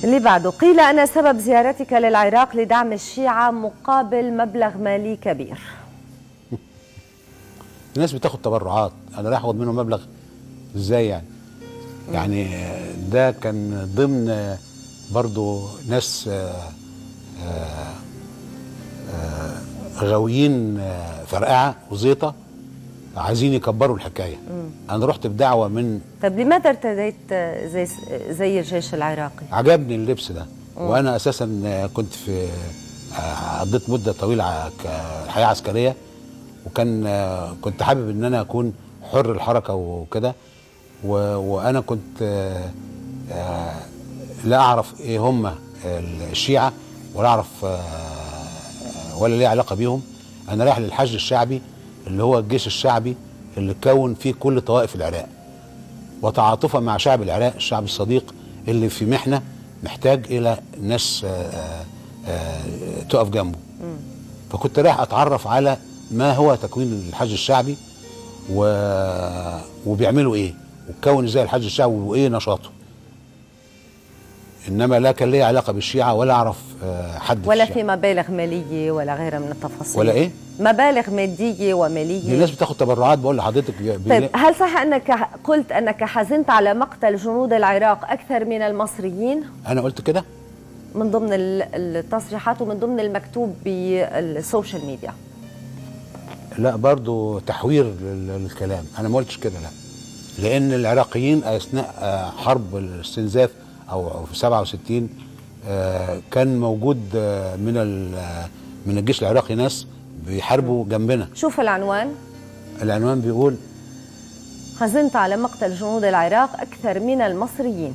اللي بعده قيل أن سبب زيارتك للعراق لدعم الشيعة مقابل مبلغ مالي كبير الناس بتاخد تبرعات انا رايح اخد منهم مبلغ ازاي يعني يعني ده كان ضمن برضو ناس آه، آه، آه، غاويين آه، فرقعه وزيطه عايزين يكبروا الحكايه انا رحت بدعوه من طيب لماذا ارتديت زي زي الجيش العراقي؟ عجبني اللبس ده وانا اساسا كنت في قضيت مده طويله ع- ك- حياه عسكريه وكان كنت حابب ان انا اكون حر الحركه وكده و- وانا كنت آه، آه، لا اعرف ايه هم الشيعه ولا اعرف آه، ولا ليه علاقه بيهم انا رايح للحج الشعبي اللي هو الجيش الشعبي اللي كون فيه كل طوائف العراق وتعاطفا مع شعب العراق الشعب الصديق اللي في محنه محتاج الى ناس آه، آه، آه، تقف جنبه فكنت رايح اتعرف على ما هو تكوين الحج الشعبي و... وبيعملوا ايه وتكون ازاي الحج الشعبي وايه نشاطه انما لا كان ليه علاقه بالشيعه ولا اعرف آه، حد ولا الشيعة. في مبالغ مالية ولا غيرها من التفاصيل ولا إيه؟ مبالغ مادية دي ومالية الناس بتاخد تبرعات بقول لحضرتك بي... بي... طيب هل صح أنك قلت أنك حزنت على مقتل جنود العراق أكثر من المصريين انا قلت كده من ضمن ال- التصريحات ومن ضمن المكتوب بالسوشيال ميديا لا برضو تحوير لل- للكلام انا ما قلتش كده لا لان العراقيين اثناء آه، حرب الاستنزاف او أو في 67 آه، كان موجود آه، من ال- آه، من الجيش العراقي ناس بيحاربوا جنبنا شوف العنوان العنوان بيقول حزنت على مقتل جنود العراق أكثر من المصريين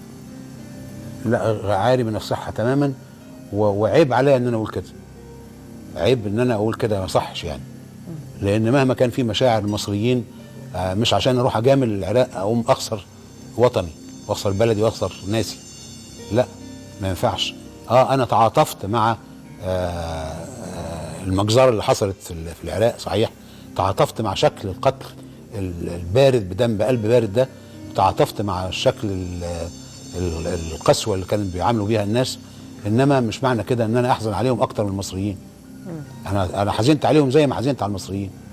لا عاري من الصحه تماما و- وعيب عليا ان انا اقول كده عيب ان انا اقول كده ما صحش يعني لان مهما كان في مشاعر المصريين آه، مش عشان اروح اجامل العراق اقوم اخسر وطني واخسر بلدي واخسر ناسي لا ما ينفعش اه انا تعاطفت مع آه، آه، المجزره اللي حصلت في ال- في العراق صحيح تعاطفت مع شكل القتل ال- البارد بدم بقلب بارد ده تعاطفت مع الشكل ال- ال- القسوه اللي كانوا بيعاملوا بيها الناس انما مش معنى كده ان انا احزن عليهم اكتر من المصريين انا انا حزنت عليهم زي ما حزنت على المصريين